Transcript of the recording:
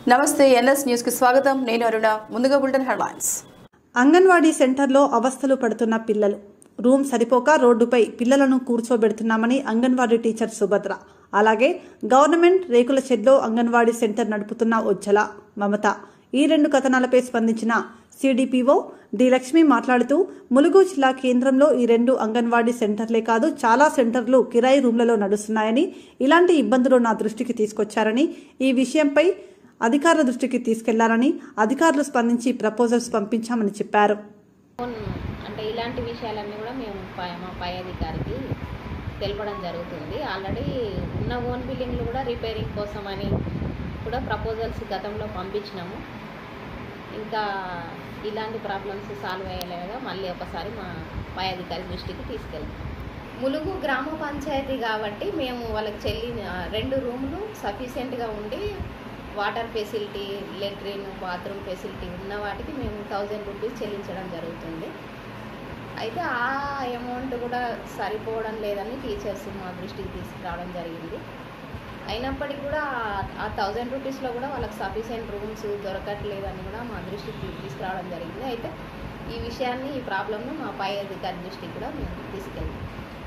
నమస్తే NS news కి స్వాగతం నేను అరుణ ముందుగా బులెటిన్ హెడ్లైన్స్ అంగన్వాడీ సెంటర్లో అవస్థలు పడుతున్న పిల్లలు రూమ్ సరిపోక రోడ్డుపై పిల్లలను కూర్చోబెడుతున్నామని అంగన్వాడీ టీచర్ సుభద్ర అలాగే గవర్నమెంట్ రేకుల షెడ్లో అంగన్వాడీ సెంటర్ నడుపుతున్న ఉజ్జల మమత ఈ రెండు కథనాలపై స్పందించిన సిడిపిఓ డి లక్ష్మి మాట్లాడుతూ ములుగు జిల్లా కేంద్రంలో ఈ రెండు అంగన్వాడీ సెంటర్లే కాదు చాలా సెంటర్లు కిరాయి రూమ్లలో నడుస్తున్నాయని ఇలాంటి ఇబ్బందులు నా దృష్టికి తీసుకొచ్చారని ఈ విషయంపై అధికారుల దృష్టికి తీసుకెళ్లారని అధికారులు స్పందించి ప్రపోజల్స్ పంపించామని చెప్పారు ఫోన్ అంటే ఇలాంటి విషయాలన్నీ కూడా మేము పై- మా పై అధికారికి తెలపడం జరుగుతుంది ఆల్రెడీ ఉన్న ఓన్ బిల్డింగ్లు కూడా రిపేరింగ్ కోసం అని కూడా ప్రపోజల్స్ గతంలో పంపించినాము ఇంకా ఇలాంటి ప్రాబ్లమ్స్ సాల్వ్ అయ్యేలాగా మళ్ళీ ఒకసారి మా పై అధికారి దృష్టికి తీసుకెళ్తాం ములుగు గ్రామ పంచాయతీ కాబట్టి మేము వాళ్ళకి చెల్లి రెండు రూములు సఫిషియెంట్గా ఉండి water facility latrine bathroom facility ఉన్న వాటికి మేము థౌజండ్ రూపీస్ చెల్లించడం జరుగుతుంది అయితే ఆ అమౌంట్ కూడా సరిపోవడం లేదని టీచర్స్ మా దృష్టికి తీసుకురావడం జరిగింది అయినప్పటికీ కూడా ఆ- ఆ థౌజండ్ రూపీస్లో కూడా వాళ్ళకి సఫిషియెంట్ రూమ్స్ దొరకట్లేదని కూడా మా దృష్టికి తీ- తీసుకురావడం జరిగింది అయితే ఈ విషయాన్ని ఈ ప్రాబ్లమ్ను మా పై అధికారి దృష్టికి కూడా మేము తీసుకెళ్ళాం